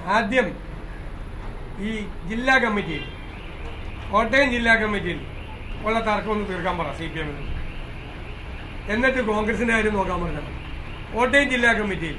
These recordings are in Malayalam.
ആദ്യം ഈ ജില്ലാ കമ്മിറ്റിയിൽ കോട്ടയം ജില്ലാ കമ്മിറ്റിയിൽ ഉള്ള തർക്കം ഒന്ന് തീർക്കാൻ പറ സി പി എമ്മിന് എന്നിട്ട് കോൺഗ്രസിന്റെ കാര്യം നോക്കാൻ പറഞ്ഞാൽ മതി. കോട്ടയം ജില്ലാ കമ്മിറ്റിയിൽ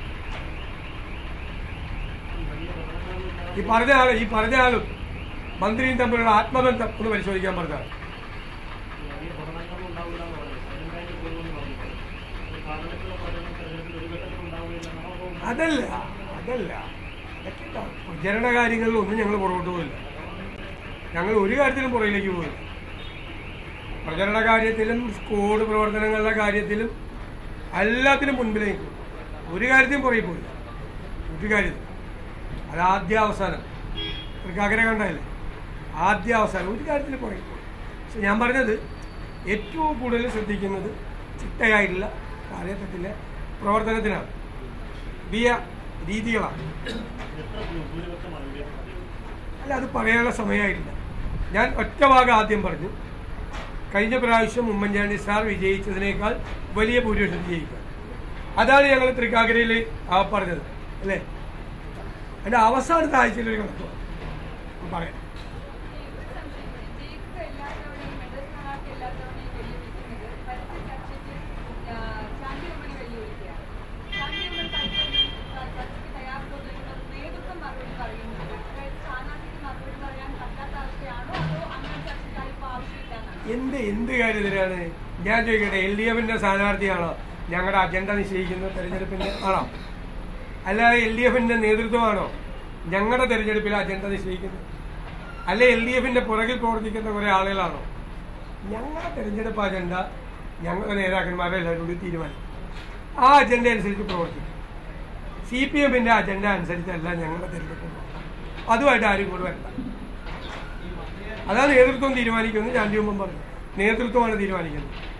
ഈ പറഞ്ഞ ആള് ഈ പറഞ്ഞ ആളും മന്ത്രിയും തമ്മിലുള്ള ആത്മബന്ധം ഒന്ന് പരിശോധിക്കാൻ പറഞ്ഞാൽ വലിയ പഠനങ്ങൾ ഉണ്ടാവില്ല എന്ന് പറഞ്ഞു അതിനുണ്ടായിട്ട് പോകുമെന്ന് പറഞ്ഞു പാർലമെന്റിലെ പഠനം തെരഞ്ഞെടുപ്പിൽ ഒരു ഘട്ടത്തിൽ ഉണ്ടാവുകയില്ല നമ്മൾ അതല്ല അതല്ല അതൊക്കെ ഉണ്ടാവും. പ്രചരണ കാര്യങ്ങളിൽ ഒന്നും ഞങ്ങൾ പുറകോട്ട് പോയില്ല ഞങ്ങൾ ഒരു കാര്യത്തിലും പുറകിലേക്ക് പോയില്ല പ്രചരണ കാര്യത്തിലും സ്കോഡ് പ്രവർത്തനങ്ങളുടെ കാര്യത്തിലും എല്ലാത്തിനും മുൻപിലേക്ക് പോയി. ഒരു കാര്യത്തിലും പുറകെ പോയില്ല ഒരു കാര്യത്തിൽ അത് ആദ്യ അവസാനം തൃക്കാക്കര കണ്ടല്ലേ ആദ്യ അവസാനം ഒരു കാര്യത്തിലും പുറകെ പോയി പക്ഷെ ഞാൻ പറഞ്ഞത് ഏറ്റവും കൂടുതൽ ശ്രദ്ധിക്കുന്നത് ചിട്ടയായിട്ടുള്ള കാലഘട്ടത്തിലെ പ്രവർത്തനത്തിനാണ് പുതിയ രീതികളാണ് എത്ര ഭൂരിപക്ഷമാണ് യു ഡി എഫ് അല്ല അത് പറയാനുള്ള സമയമായിട്ടില്ല ഞാൻ ഒറ്റ ഭാഗം ആദ്യം പറഞ്ഞു കഴിഞ്ഞ പ്രാവശ്യം ഉമ്മൻചാണ്ടി സാർ വിജയിച്ചതിനേക്കാൾ വലിയ ഭൂരിപക്ഷം ജയിക്കുക അതാണ് ഞങ്ങൾ തൃക്കാക്കരയിൽ ആ പറഞ്ഞത് അല്ലേ അതിന്റെ അവസാനത്തെ ആഴ്ചയിൽ ഒരു കണക്ക് പറയാം. പറയാം ജയിക്കുക എല്ലാത്തവണയും മെഡൽ സ്ഥാനാർത്ഥി എല്ലാത്തവണയും വെല്ലുവിളിക്കുന്നത് പരസ്യ ചർച്ചയ്ക്ക് ചാമ്പ്യൻ ഉമ്മനെ വെല്ലുവിളിക്കുകയാണ് ചാമ്പ്യൻ ഉമ്മൻ പലപ്പോഴും ചർച്ചയ്ക്ക് തയ്യാറുള്ളതിനുള്ള നേതൃത്വം മറുപടി പറയുന്നുണ്ട് അതായത് സ്ഥാനാർത്ഥിക്ക് മറുപടി പറയാൻ പറ്റാത്ത അവസ്ഥയാണോ അതോ അങ്ങനെ ചർച്ചയ്ക്കായി ഇപ്പോൾ ആവശ്യമില്ല എന്നാണ് എന്ത് എന്ത് കാര്യത്തിലാണ് ഞാൻ ചോദിക്കട്ടെ എൽ ഡി എഫിന്റെ സ്ഥാനാർത്ഥിയാണോ ഞങ്ങളുടെ അജണ്ട നിശ്ചയിക്കുന്ന തെരഞ്ഞെടുപ്പിന്റെ ആണോ അല്ലാതെ എൽ ഡി എഫിന്റെ നേതൃത്വമാണോ ഞങ്ങളുടെ തെരഞ്ഞെടുപ്പിൽ അജണ്ട നിശ്ചയിക്കുന്നത് അല്ലെ എൽ ഡി എഫിന്റെ പുറകിൽ പ്രവർത്തിക്കുന്ന കുറെ ആളുകളാണോ ഞങ്ങളുടെ തെരഞ്ഞെടുപ്പ് അജണ്ട ഞങ്ങളുടെ നേതാക്കന്മാരെ എല്ലാവരും കൂടി തീരുമാനിക്കും ആ അജണ്ട അനുസരിച്ച് പ്രവർത്തിക്കും സി പി എമ്മിന്റെ അജണ്ട അനുസരിച്ചല്ല ഞങ്ങളുടെ തെരഞ്ഞെടുപ്പ് പ്രവർത്തനം. അതുമായിട്ട് ആരും കൂടെ വരണ്ട അതാണ് നേതൃത്വം തീരുമാനിക്കുന്നത് ഞാൻ മുമ്പ് പറഞ്ഞു നേതൃത്വമാണ് തീരുമാനിക്കുന്നത്